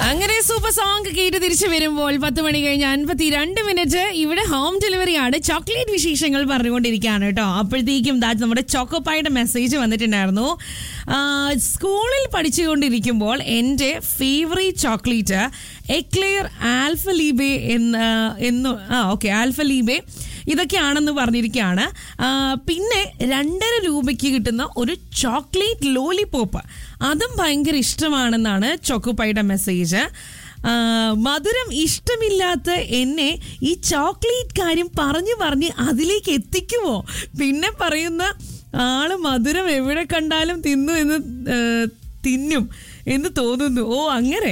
അങ്ങനെ super song കേട്ട് തിരിച്ചു വരുമ്പോൾ പത്ത് മണി കഴിഞ്ഞ് അൻപത്തി രണ്ട് മിനിറ്റ് ഇവിടെ ഹോം ഡെലിവറി ആണ് ചോക്ലേറ്റ് വിശേഷങ്ങൾ പറഞ്ഞുകൊണ്ടിരിക്കുകയാണ് കേട്ടോ അപ്പോഴത്തേക്കും ദാറ്റ് നമ്മുടെ ചോക്കോപ്പായുടെ മെസ്സേജ് വന്നിട്ടുണ്ടായിരുന്നു ആ, സ്കൂളിൽ പഠിച്ചുകൊണ്ടിരിക്കുമ്പോൾ എൻ്റെ ഫേവറേറ്റ് ചോക്ലേറ്റ് എക്ലെയർ ആൽഫലീബെ എന്ന് എന്ന് ആ ഓക്കെ ആൽഫലീബെ ഇതൊക്കെയാണെന്ന് പറഞ്ഞിരിക്കുകയാണ് ആ, പിന്നെ രണ്ടര രൂപയ്ക്ക് കിട്ടുന്ന ഒരു ചോക്ലേറ്റ് ലോലിപോപ്പ് അതും ഭയങ്കര ഇഷ്ടമാണെന്നാണ് ചോക്കോപ്പയുടെ മെസ്സേജ് ആ, മധുരം ഇഷ്ടമില്ലാത്ത എന്നെ ഈ ചോക്ലേറ്റ് കാര്യം പറഞ്ഞു പറഞ്ഞ് അതിലേക്ക് എത്തിക്കുമോ പിന്നെ പറയുന്ന ആള് മധുരം എവിടെ കണ്ടാലും തിന്നു എന്ന് ഏ, തിന്നും എന്ന് തോന്നുന്നു ഓ അങ്ങനെ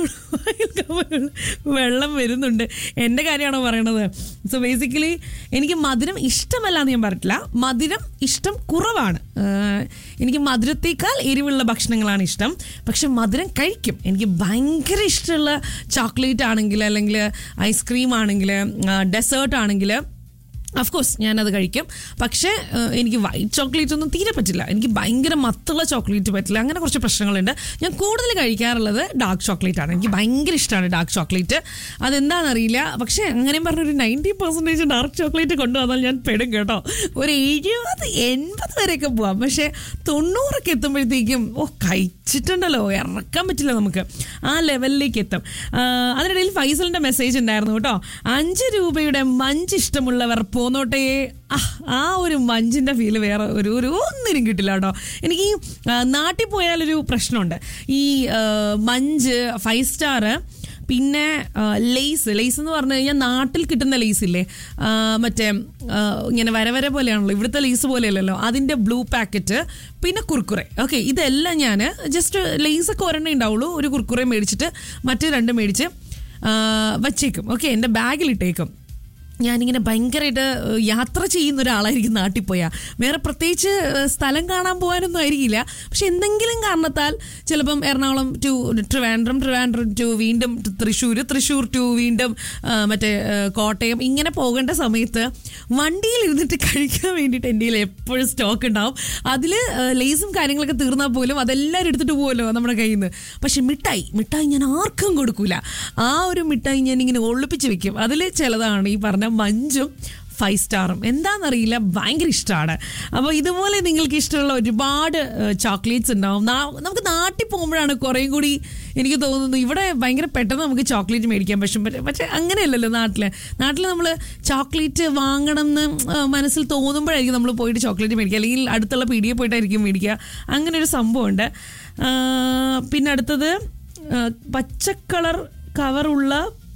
നല്ലോണം വെള്ളം വരുന്നുണ്ട് എൻ്റെ കാര്യമാണോ പറയണത് സോ ബേസിക്കലി എനിക്ക് മധുരം ഇഷ്ടമല്ല എന്ന് ഞാൻ പറഞ്ഞിട്ടില്ല മധുരം ഇഷ്ടം കുറവാണ് ആഹ് എനിക്ക് മധുരത്തേക്കാൾ എരിവുള്ള ഭക്ഷണങ്ങളാണ് ഇഷ്ടം പക്ഷെ മധുരം കഴിക്കും എനിക്ക് ഭയങ്കര ഇഷ്ടമുള്ള ചോക്ലേറ്റ് ആണെങ്കിൽ അല്ലെങ്കിൽ ഐസ്ക്രീം ആണെങ്കിൽ ഡെസേർട്ട് ആണെങ്കിൽ അഫ്കോഴ്സ് ഞാനത് കഴിക്കും പക്ഷേ ഏഹ്, എനിക്ക് വൈറ്റ് ചോക്ലേറ്റ് ഒന്നും തീരെ പറ്റില്ല എനിക്ക് ഭയങ്കര മത്തുള്ള ചോക്ലേറ്റ് പറ്റില്ല അങ്ങനെ കുറച്ച് പ്രശ്നങ്ങളുണ്ട് ഞാൻ കൂടുതൽ കഴിക്കാറുള്ളത് ഡാർക്ക് ചോക്ലേറ്റ് ആണ് എനിക്ക് ഭയങ്കര ഇഷ്ടമാണ് ഡാർക്ക് ചോക്ലേറ്റ് അതെന്താണെന്നറിയില്ല പക്ഷേ അങ്ങനെയും പറഞ്ഞൊരു നയൻറ്റി പെർസെൻറ്റേജ് ഡാർക്ക് ചോക്ലേറ്റ് കൊണ്ടുവന്നാൽ ഞാൻ പെടും കേട്ടോ ഒരു എഴുപത് എൺപത് വരെയൊക്കെ പോവാം പക്ഷേ തൊണ്ണൂറൊക്കെ എത്തുമ്പോഴത്തേക്കും ഓ കഴിച്ചിട്ടുണ്ടല്ലോ ഇറക്കാൻ പറ്റില്ല നമുക്ക് ആ ലെവലിലേക്ക് എത്തും ആ, അതിനിടയിൽ ഫൈസലിന്റെ മെസ്സേജ് ഉണ്ടായിരുന്നു കേട്ടോ അഞ്ച് രൂപയുടെ മഞ്ച് ഇഷ്ടമുള്ളവർ പോന്നോട്ടെ ആ, ആ ഒരു മഞ്ചിന്റെ ഫീല് വേറെ ഒരു ഒരു ഒന്നിനും കിട്ടില്ല കേട്ടോ എനിക്ക് ഈ ആ, നാട്ടിൽ പോയാലൊരു പ്രശ്നമുണ്ട് ഈ ആ, മഞ്ച് ഫൈവ് സ്റ്റാർ പിന്നെ ലേസ് ലേസ് എന്ന് പറഞ്ഞു കഴിഞ്ഞാൽ നാട്ടിൽ കിട്ടുന്ന ലേസ് ഇല്ലേ ആ, മറ്റേ ആ, ഇങ്ങനെ വര വര പോലെയാണല്ലോ ഇവിടുത്തെ ലേസ് പോലെയല്ലല്ലോ അതിൻ്റെ ബ്ലൂ പാക്കറ്റ് പിന്നെ കുർക്കുറെ ഓക്കെ ഇതെല്ലാം ഞാൻ ജസ്റ്റ് ലേസ് ഒക്കെ ഒരെണ്ണേ ഉണ്ടാവുള്ളൂ ഒരു കുർക്കുറെ മേടിച്ചിട്ട് മറ്റേ രണ്ട് മേടിച്ച് ആ, വച്ചേക്കും ഓക്കെ എൻ്റെ ബാഗിലിട്ടേക്കും ഞാനിങ്ങനെ ഭയങ്കരമായിട്ട് യാത്ര ചെയ്യുന്ന ഒരാളായിരിക്കും നാട്ടിൽ പോയാൽ വേറെ പ്രത്യേകിച്ച് ഏഹ്, സ്ഥലം കാണാൻ പോകാനൊന്നും ആയിരിക്കില്ല പക്ഷെ എന്തെങ്കിലും കാരണത്താൽ ചിലപ്പം എറണാകുളം ടു ട്രിവാൻഡ്രം ട്രിവാൻഡ്രം ടു വീണ്ടും തൃശ്ശൂർ തൃശ്ശൂർ ടു വീണ്ടും ആ, മറ്റേ ഏഹ്, കോട്ടയം ഇങ്ങനെ പോകേണ്ട സമയത്ത് വണ്ടിയിൽ ഇരുന്നിട്ട് കഴിക്കാൻ വേണ്ടിയിട്ട് എൻ്റെ കയ്യിൽ എപ്പോഴും സ്റ്റോക്ക് ഉണ്ടാവും അതിൽ ലേസും കാര്യങ്ങളൊക്കെ തീർന്നാൽ പോലും അതെല്ലാവരും എടുത്തിട്ട് പോകുമല്ലോ നമ്മുടെ കയ്യിൽ നിന്ന് പക്ഷെ മിഠായി മിഠായി ഞാൻ ആർക്കും കൊടുക്കൂല ആ ഒരു മിഠായി ഞാൻ ഇങ്ങനെ ഒളിപ്പിച്ച് വെക്കും അതിൽ ചിലതാണ് ഈ പറഞ്ഞ മഞ്ചും ഫൈവ് സ്റ്റാറും എന്താണെന്നറിയില്ല ഭയങ്കര ഇഷ്ടമാണ് അപ്പോൾ ഇതുപോലെ നിങ്ങൾക്ക് ഇഷ്ടമുള്ള ഒരുപാട് ചോക്ലേറ്റ്സ് ഉണ്ടാവും നാ- നമുക്ക് നാട്ടിൽ പോകുമ്പോഴാണ് കുറേയും കൂടി എനിക്ക് തോന്നുന്നു ഇവിടെ ഭയങ്കര പെട്ടെന്ന് നമുക്ക് ചോക്ലേറ്റ് മേടിക്കാൻ പറ്റും പക്ഷേ- പക്ഷേ അങ്ങനെയല്ലല്ലോ നാട്ടിൽ നാട്ടിൽ നമ്മൾ ചോക്ലേറ്റ് വാങ്ങണം എന്ന് ആ, മനസ്സിൽ തോന്നുമ്പോഴായിരിക്കും നമ്മൾ പോയിട്ട് ചോക്ലേറ്റ് മേടിക്കുക അല്ലെങ്കിൽ അടുത്തുള്ള പീടിയെ പോയിട്ടായിരിക്കും മേടിക്കുക അങ്ങനെ ഒരു സംഭവമുണ്ട് ആ, പിന്നെ അടുത്തത് ആ, പച്ചക്കളർ കവറുള്ള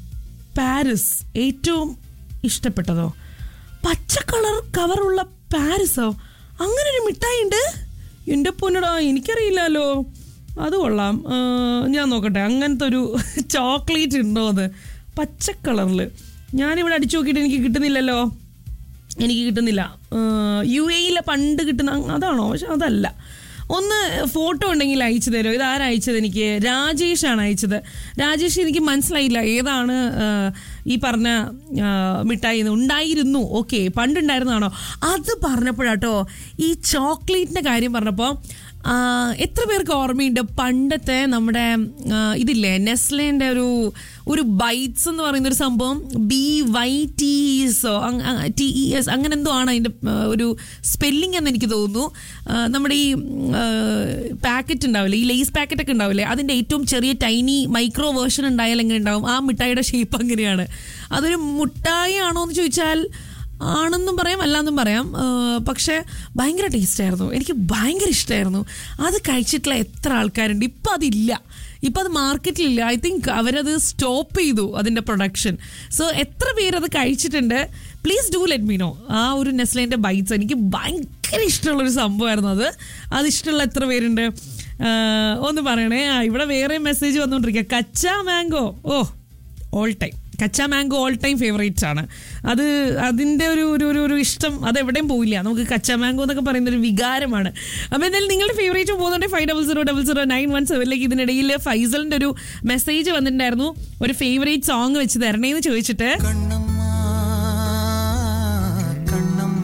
പാരിസ് ഏറ്റവും ഇഷ്ടപ്പെട്ടതോ പച്ച കളർ കവറുള്ള പാരിസോ അങ്ങനെ ഒരു മിഠായി ഉണ്ട് എൻ്റെ പൊന്നടാ എനിക്കറിയില്ലല്ലോ അത് കൊള്ളാം ആ, ഞാൻ നോക്കട്ടെ അങ്ങനത്തെ ഒരു ചോക്ലേറ്റ് ഉണ്ടോ അത് പച്ച കളറിൽ ഞാനിവിടെ അടിച്ചു നോക്കിയിട്ട് എനിക്ക് കിട്ടുന്നില്ലല്ലോ എനിക്ക് കിട്ടുന്നില്ല യു എയിലെ പണ്ട് കിട്ടുന്ന അ- അതാണോ പക്ഷെ അതല്ല ഒന്ന് ഫോട്ടോ ഉണ്ടെങ്കിൽ അയച്ചു തരുമോ ഇത് ആരാ അയച്ചത് എനിക്ക് രാജേഷാണ് അയച്ചത് രാജേഷ് എനിക്ക് മനസ്സിലായില്ല ഏതാണ് ആ, ഈ പറഞ്ഞ ആ, മിഠായി എന്ന്. ഉണ്ടായിരുന്നു ഓക്കെ പണ്ടുണ്ടായിരുന്നതാണോ അത് പറഞ്ഞപ്പോഴാട്ടോ ഈ ചോക്ലേറ്റിന്റെ കാര്യം പറഞ്ഞപ്പോൾ ആ, എത്ര പേർക്ക് ഓർമ്മയുണ്ട് പണ്ടത്തെ നമ്മുടെ ആ, ഇതില്ലേ നെസ്ലേന്റെ ഒരു ഒരു ബൈറ്റ്സ് എന്ന് പറയുന്ന ഒരു സംഭവം ബി വൈ ടി എസോ ടി ഇ എസ് അങ്ങനെ എന്തോ ആണ് അതിൻ്റെ ആ, ഒരു സ്പെല്ലിംഗ് എന്ന് എനിക്ക് തോന്നുന്നു ആ, നമ്മുടെ ഈ പാക്കറ്റ് ഉണ്ടാവില്ലേ ഈ ലേസ് പാക്കറ്റ് ഒക്കെ ഉണ്ടാവില്ലേ അതിൻ്റെ ഏറ്റവും ചെറിയ ടൈനി മൈക്രോ വേർഷൻ ഉണ്ടായാൽ എങ്ങനെ ഉണ്ടാവും ആ മിഠായിയുടെ ഷേപ്പ് അങ്ങനെയാണ് അതൊരു മുട്ടായി ആണോ എന്ന് ചോദിച്ചാൽ ആണെന്നും പറയാം അല്ലാന്നും പറയാം ആ, പക്ഷേ ഭയങ്കര ടേസ്റ്റ് ആയിരുന്നു എനിക്ക് ഭയങ്കര ഇഷ്ടമായിരുന്നു അത് കഴിച്ചിട്ടുള്ള എത്ര ആൾക്കാരുണ്ട് ഇപ്പം അതില്ല ഇപ്പം അത് മാർക്കറ്റിലില്ല ഐ തിങ്ക് അവരത് സ്റ്റോപ്പ് ചെയ്തു അതിൻ്റെ പ്രൊഡക്ഷൻ സോ എത്ര പേര് അത് കഴിച്ചിട്ടുണ്ട് please do let me know ആ ഒരു നെസ്ലേൻ്റെ ബൈറ്റ്സ് എനിക്ക് ഭയങ്കര ഇഷ്ടമുള്ളൊരു സംഭവമായിരുന്നു അത് അത് ഇഷ്ടമുള്ള എത്ര പേരുണ്ട് ആ, ഒന്ന് പറയണേ ആ ഇവിടെ വേറെ മെസ്സേജ് വന്നുകൊണ്ടിരിക്കുക kaccha mango oh all time kaccha mango all time favourites ആണ് അത് അതിൻ്റെ ഒരു ഒരു ഒരു ഒരു ഇഷ്ടം അത് എവിടെയും പോയില്ല നമുക്ക് കച്ച മാംഗോ എന്നൊക്കെ പറയുന്ന ഒരു വികാരമാണ് അപ്പോൾ എന്തായാലും നിങ്ങളുടെ ഫേവറേറ്റ് പോകുന്നുണ്ടെങ്കിൽ five double zero double zero nine one സെവനിലേക്ക് ഇതിനിടയിൽ ഫൈസലിൻ്റെ ഒരു മെസ്സേജ് വന്നിട്ടുണ്ടായിരുന്നു ഒരു ഫേവറേറ്റ് സോങ് വെച്ച് തരണേന്ന് ചോദിച്ചിട്ട് കണ്ണമ്മ കണ്ണമ്മ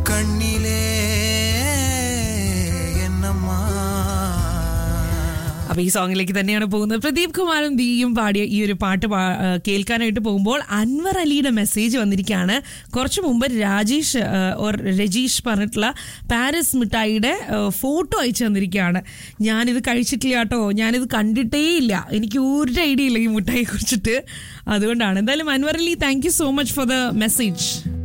കണ്ണിലേ എന്നമ്മ അപ്പൊ ഈ സോങ്ങിലേക്ക് തന്നെയാണ് പോകുന്നത് പ്രദീപ് കുമാറും ദിയും പാടിയ ഈ ഒരു പാട്ട് പാ- ആ, കേൾക്കാനായിട്ട് പോകുമ്പോൾ അൻവർ അലിയുടെ മെസ്സേജ് വന്നിരിക്കുകയാണ് കുറച്ചു മുമ്പ് രാജേഷ് ആ, ഓർ രജീഷ് പറഞ്ഞിട്ടുള്ള പാരീസ് മിഠായിയുടെ ആ, ഫോട്ടോ അയച്ചു തന്നിരിക്കുകയാണ് ഞാനിത് കഴിച്ചിട്ടില്ല കേട്ടോ ഞാനിത് കണ്ടിട്ടേ ഇല്ല എനിക്ക് ഒരു ഐഡിയ ഇല്ല ഈ മിഠായിയെ കുറിച്ചിട്ട് അതുകൊണ്ടാണ് എന്തായാലും Anwar Ali thank you so much for the message